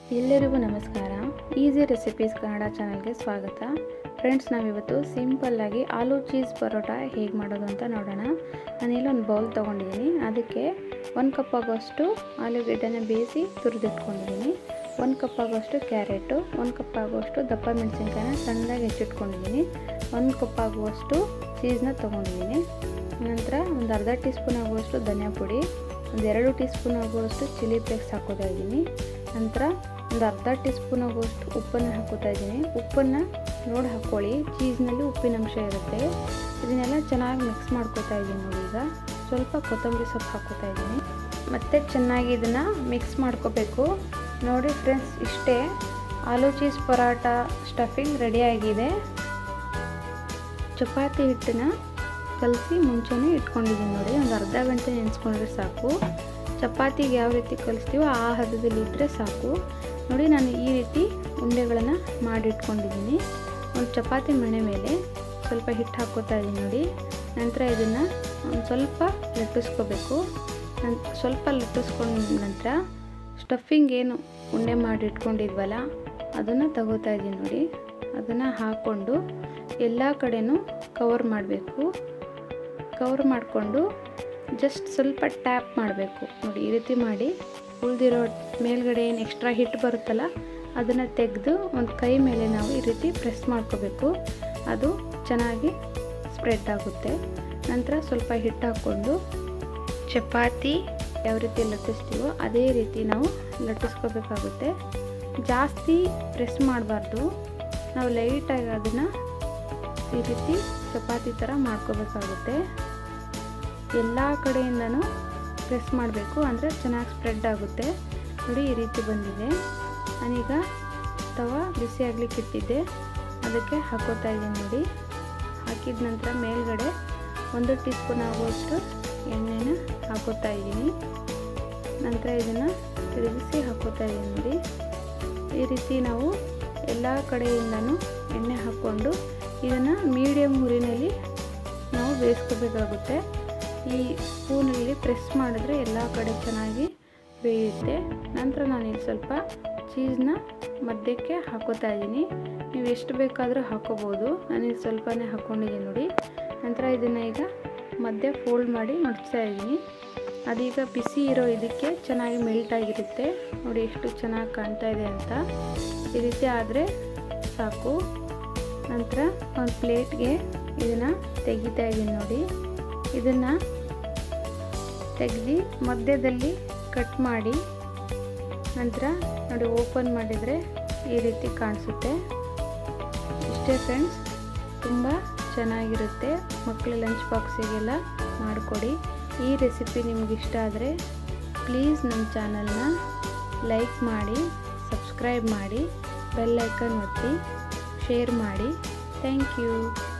ಎಲ್ಲರಿಗೂ ನಮಸ್ಕಾರ easy recipes Kannada ಚಾನಲ್ಗೆ ಸ್ವಾಗತ ಫ್ರೆಂಡ್ಸ್ ನಾವಿವತ್ತು ಸಿಂಪಲ್ಲಾಗಿ ಆಲೂ ಚೀಸ್ ಪರೋಟ ಹೇಗೆ ಮಾಡೋದು ಅಂತ ನೋಡೋಣ ನಾನಿಲ್ಲಿ ಒಂದು ಬೌಲ್ ತೊಗೊಂಡಿದ್ದೀನಿ ಅದಕ್ಕೆ ಒಂದು ಕಪ್ ಆಗೋಷ್ಟು ಆಲೂಗೆಡ್ಡೆನ ಬೇಯಿಸಿ ತುರಿದಿಟ್ಕೊಂಡಿದ್ದೀನಿ ಒಂದು ಕಪ್ ಆಗೋಷ್ಟು ಕ್ಯಾರೆಟು ಒಂದು ಕಪ್ ಆಗುವಷ್ಟು ದಪ್ಪ ಮೆಣಸಿನ್ಕಾಯಿನ ಸಣ್ಣದಾಗಿ ಹೆಚ್ಚಿಟ್ಕೊಂಡಿದ್ದೀನಿ ಒಂದು ಕಪ್ ಆಗುವಷ್ಟು ಚೀಸ್ನ ತೊಗೊಂಡಿದ್ದೀನಿ ನಂತರ ಒಂದು ಅರ್ಧ ಟೀ ಸ್ಪೂನ್ ಆಗುವಷ್ಟು ಧನಿಯಾ ಪುಡಿ ಒಂದು ಎರಡು ಟೀ ಸ್ಪೂನ್ ಆಗುವಷ್ಟು ಚಿಲ್ಲಿ ಫ್ಲೇಕ್ಸ್ ಹಾಕೋತಾ ಇದ್ದೀನಿ ನಂತರ ಒಂದು ಅರ್ಧ ಟೀ ಸ್ಪೂನ್ ಆಗುವಷ್ಟು ಉಪ್ಪನ್ನು ಹಾಕೋತಾ ಇದ್ದೀನಿ ಉಪ್ಪನ್ನು ನೋಡಿ ಹಾಕ್ಕೊಳ್ಳಿ ಚೀಸ್ನಲ್ಲಿ ಉಪ್ಪಿನಂಶ ಇರುತ್ತೆ ಇದನ್ನೆಲ್ಲ ಚೆನ್ನಾಗಿ ಮಿಕ್ಸ್ ಮಾಡ್ಕೋತಾ ಇದ್ದೀನಿ ನೋಡಿ ಈಗ ಸ್ವಲ್ಪ ಕೊತ್ತಂಬರಿ ಸೊಪ್ಪು ಹಾಕೋತಾ ಇದ್ದೀನಿ ಮತ್ತು ಚೆನ್ನಾಗಿ ಇದನ್ನು ಮಿಕ್ಸ್ ಮಾಡ್ಕೋಬೇಕು ನೋಡಿ ಫ್ರೆಂಡ್ಸ್ ಇಷ್ಟೇ ಆಲೂ ಚೀಸ್ ಪರೋಟ ಸ್ಟಫಿಂಗ್ ರೆಡಿಯಾಗಿದೆ ಚಪಾತಿ ಹಿಟ್ಟನ್ನ ಕಲಸಿ ಮುಂಚೆನೇ ಇಟ್ಕೊಂಡಿದ್ದೀನಿ ನೋಡಿ ಒಂದು ಅರ್ಧ ಗಂಟೆ ನೆನೆಸ್ಕೊಂಡ್ರೆ ಸಾಕು ಚಪಾತಿಗೆ ಯಾವ ರೀತಿ ಕಲಿಸ್ತೀವೋ ಆ ಹದದಲ್ಲಿ ಇದ್ದರೆ ಸಾಕು ನೋಡಿ ನಾನು ಈ ರೀತಿ ಉಂಡೆಗಳನ್ನು ಮಾಡಿಟ್ಕೊಂಡಿದ್ದೀನಿ ಒಂದು ಚಪಾತಿ ಮಣೆ ಮೇಲೆ ಸ್ವಲ್ಪ ಹಿಟ್ಟು ಹಾಕ್ಕೋತಾ ಇದ್ದೀನಿ ನೋಡಿ ನಂತರ ಇದನ್ನು ಒಂದು ಸ್ವಲ್ಪ ಲಟ್ಟಿಸ್ಕೋಬೇಕು ಸ್ವಲ್ಪ ಲಟ್ಟಿಸ್ಕೊಂಡ ನಂತರ ಸ್ಟಫಿಂಗ್ ಏನು ಉಂಡೆ ಮಾಡಿ ಇಟ್ಕೊಂಡಿದ್ವಲ್ಲ ಅದನ್ನು ತಗೋತಾ ಇದ್ದೀನಿ ನೋಡಿ ಅದನ್ನು ಹಾಕ್ಕೊಂಡು ಎಲ್ಲ ಕಡೆನೂ ಕವರ್ ಮಾಡಬೇಕು ಕವರ್ ಮಾಡಿಕೊಂಡು ಜಸ್ಟ್ ಸ್ವಲ್ಪ ಟ್ಯಾಪ್ ಮಾಡಬೇಕು ನೋಡಿ ಈ ರೀತಿ ಮಾಡಿ ಉಳಿದಿರೋ ಮೇಲ್ಗಡೆ ಏನು ಎಕ್ಸ್ಟ್ರಾ ಹಿಟ್ಟು ಬರುತ್ತಲ್ಲ ಅದನ್ನು ತೆಗೆದು ಒಂದು ಕೈ ಮೇಲೆ ನಾವು ಈ ರೀತಿ ಪ್ರೆಸ್ ಮಾಡ್ಕೋಬೇಕು ಅದು ಚೆನ್ನಾಗಿ ಸ್ಪ್ರೆಡ್ ಆಗುತ್ತೆ ನಂತರ ಸ್ವಲ್ಪ ಹಿಟ್ಟು ಹಾಕ್ಕೊಂಡು ಚಪಾತಿ ಯಾವ ರೀತಿ ಲಟ್ಟಿಸ್ತೀವೋ ಅದೇ ರೀತಿ ನಾವು ಲಟ್ಟಿಸ್ಕೋಬೇಕಾಗುತ್ತೆ ಜಾಸ್ತಿ ಪ್ರೆಸ್ ಮಾಡಬಾರ್ದು ನಾವು ಲೈಟಾಗಿ ಅದನ್ನು ಈ ರೀತಿ ಚಪಾತಿ ಥರ ಮಾಡ್ಕೋಬೇಕಾಗುತ್ತೆ ಎಲ್ಲ ಕಡೆಯಿಂದನೂ ಪ್ರೆಸ್ ಮಾಡಬೇಕು ಅಂದರೆ ಚೆನ್ನಾಗಿ ಸ್ಪ್ರೆಡ್ ಆಗುತ್ತೆ ನೋಡಿ ಈ ರೀತಿ ಬಂದಿದೆ ನಾನೀಗ ತವ ಬಿಸಿ ಆಗ್ಲಿಕ್ಕೆ ಇಟ್ಟಿದ್ದೆ ಅದಕ್ಕೆ ಹಾಕೋತಾ ಇದ್ದೀನಿ ನೋಡಿ ಹಾಕಿದ ನಂತರ ಮೇಲ್ಗಡೆ ಒಂದು ಟೀ ಸ್ಪೂನ್ ಆಗುವಷ್ಟು ಎಣ್ಣೆನ ಹಾಕೋತಾ ಇದ್ದೀನಿ ನಂತರ ಇದನ್ನು ತಿರುಗಿಸಿ ಹಾಕೋತಾ ಇದ್ದೀನಿ ನೋಡಿ ಈ ರೀತಿ ನಾವು ಎಲ್ಲ ಕಡೆಯಿಂದನೂ ಎಣ್ಣೆ ಹಾಕ್ಕೊಂಡು ಇದನ್ನು ಮೀಡಿಯಮ್ ಹುರಿನಲ್ಲಿ ನಾವು ಬೇಯಿಸ್ಕೋಬೇಕಾಗುತ್ತೆ ಈ ಸ್ಪೂನಲ್ಲಿ ಪ್ರೆಸ್ ಮಾಡಿದ್ರೆ ಎಲ್ಲ ಕಡೆ ಚೆನ್ನಾಗಿ ಬೇಯುತ್ತೆ ನಂತರ ನಾನಿಲ್ಲಿ ಸ್ವಲ್ಪ ಚೀಸ್ನ ಮಧ್ಯಕ್ಕೆ ಹಾಕೋತಾ ಇದ್ದೀನಿ ನೀವು ಎಷ್ಟು ಬೇಕಾದರೂ ಹಾಕೋಬೋದು ನಾನಿಲ್ಲಿ ಸ್ವಲ್ಪನೇ ಹಾಕ್ಕೊಂಡಿದ್ದೀನಿ ನೋಡಿ ನಂತರ ಇದನ್ನು ಈಗ ಮಧ್ಯ ಫೋಲ್ಡ್ ಮಾಡಿ ಮಡ್ಚ್ತಾ ಇದ್ದೀನಿ ಅದೀಗ ಬಿಸಿ ಇರೋ ಇದಕ್ಕೆ ಚೆನ್ನಾಗಿ ಮೆಲ್ಟ್ ಆಗಿರುತ್ತೆ ನೋಡಿ ಎಷ್ಟು ಚೆನ್ನಾಗಿ ಕಾಣ್ತಾ ಇದೆ ಅಂತ ಈ ರೀತಿ ಆದರೆ ಸಾಕು ನಂತರ ಒಂದು ಪ್ಲೇಟ್ಗೆ ಇದನ್ನು ತೆಗಿತಾ ಇದ್ದೀನಿ ನೋಡಿ ಇದನ್ನು ತೆಗೆದು ಮಧ್ಯದಲ್ಲಿ ಕಟ್ ಮಾಡಿ ನಂತರ ನೋಡಿ ಓಪನ್ ಮಾಡಿದರೆ ಈ ರೀತಿ ಕಾಣಿಸುತ್ತೆ ಇಷ್ಟೇ ಫ್ರೆಂಡ್ಸ್ ತುಂಬ ಚೆನ್ನಾಗಿರುತ್ತೆ ಮಕ್ಕಳ ಲಂಚ್ ಬಾಕ್ಸಿಗೆಲ್ಲ ಮಾಡಿಕೊಡಿ ಈ ರೆಸಿಪಿ ನಿಮ್ಗೆ ಇಷ್ಟ ಆದರೆ ಪ್ಲೀಸ್ ನಮ್ಮ ಚಾನಲ್ನ ಲೈಕ್ ಮಾಡಿ ಸಬ್ಸ್ಕ್ರೈಬ್ ಮಾಡಿ ಬೆಲ್ ಐಕನ್ ಒತ್ತಿ ಶೇರ್ ಮಾಡಿ ಥ್ಯಾಂಕ್ ಯು